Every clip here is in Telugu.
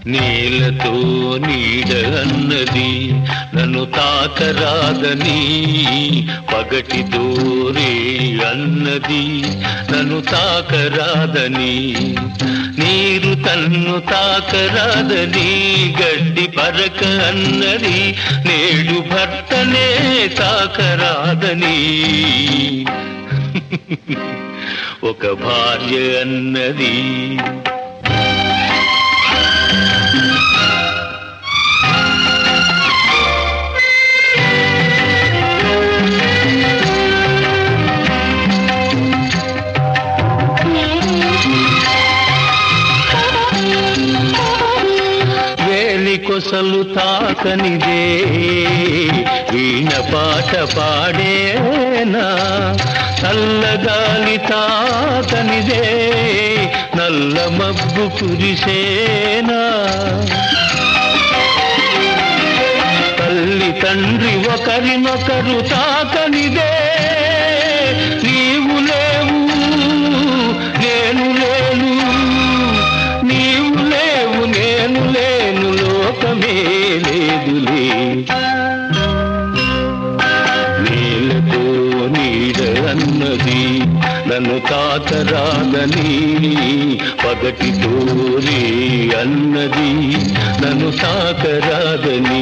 నేలతో నీడ అన్నది నన్ను తాకరాదని పగటితో రే అన్నది నన్ను తాకరాదని నీరు తన్ను తాకరాదని గడ్డి పరక అన్నది నేడు భర్తనే తాకరాదని ఒక భార్య అన్నది వేలి కొసలు తాకనిదే వీణ పాట పాడేనా చల్లగాలి తాకనిదే నల్ల మబ్బు కురిసేనా తల్లి తండ్రి ఒకరినొకరు తాకనిదే నీవు లేవు నేను లేను నీవు లేవు నేను లేను లోకమే లేదులే నేలతో నీడ అన్నది నన్ను తాకరాదని పగటితో రే అన్నది నన్ను తాకరాదని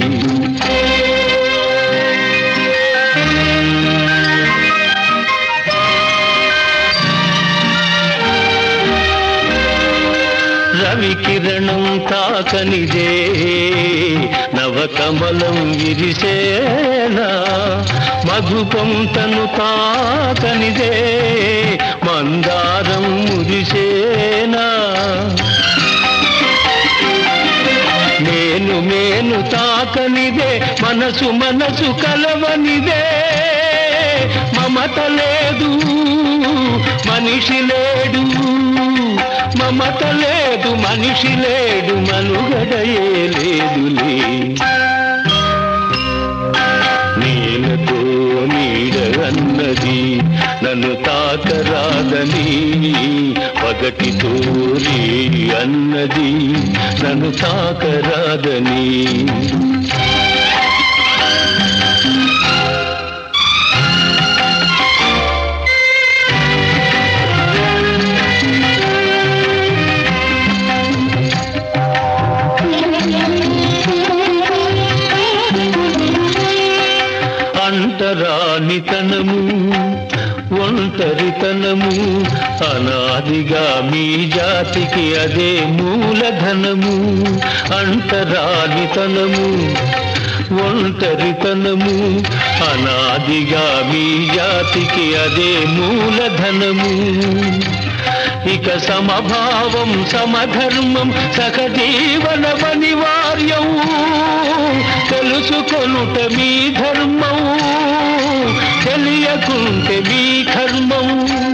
రవి కిరణం తాకనిదే నవకమలం విరిసేనా మధుపం తను తాకనిదే మందారం మురిసేనా నేను మేను తాకనిదే మనసు మనసు కలవనిదే మమత లేదు మనిషి లేడు మమత లేదు మనిషి లేడు మనుగడయే లేదులే నేలతో నీడ అన్నది నన్ను తాకరాదని పగటితో రే అన్నది నన్ను తాకరాదని అంటరానితనము ఒంటరితనము అనాదిగా మీ జాతికి అదే మూలధనము అంటరానితనము ఒంటరితనము అనాదిగా మీ జాతికి అదే మూలధనము ఇక సమభావం సమధర్మం సహజీవన అనివార్యం తెలుసుకొనుట మీ ధర్మం తెలియకుంటే మీ కర్మం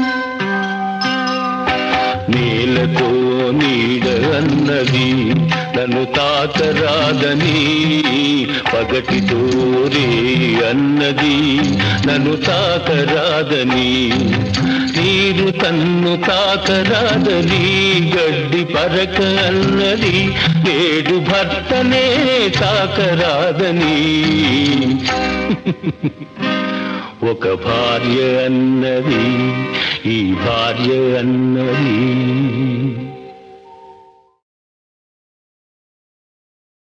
నీలతో నీడ అన్నది నన్ను తాకరాదని పగటితో రే అన్నది నన్ను తాకరాదని నీరు తన్ను తాకరాదని గడ్డి పరక అన్నది నేడు భర్తనే తాకరాదని ఒక భార్య అన్నది ఈ భార్య అన్నది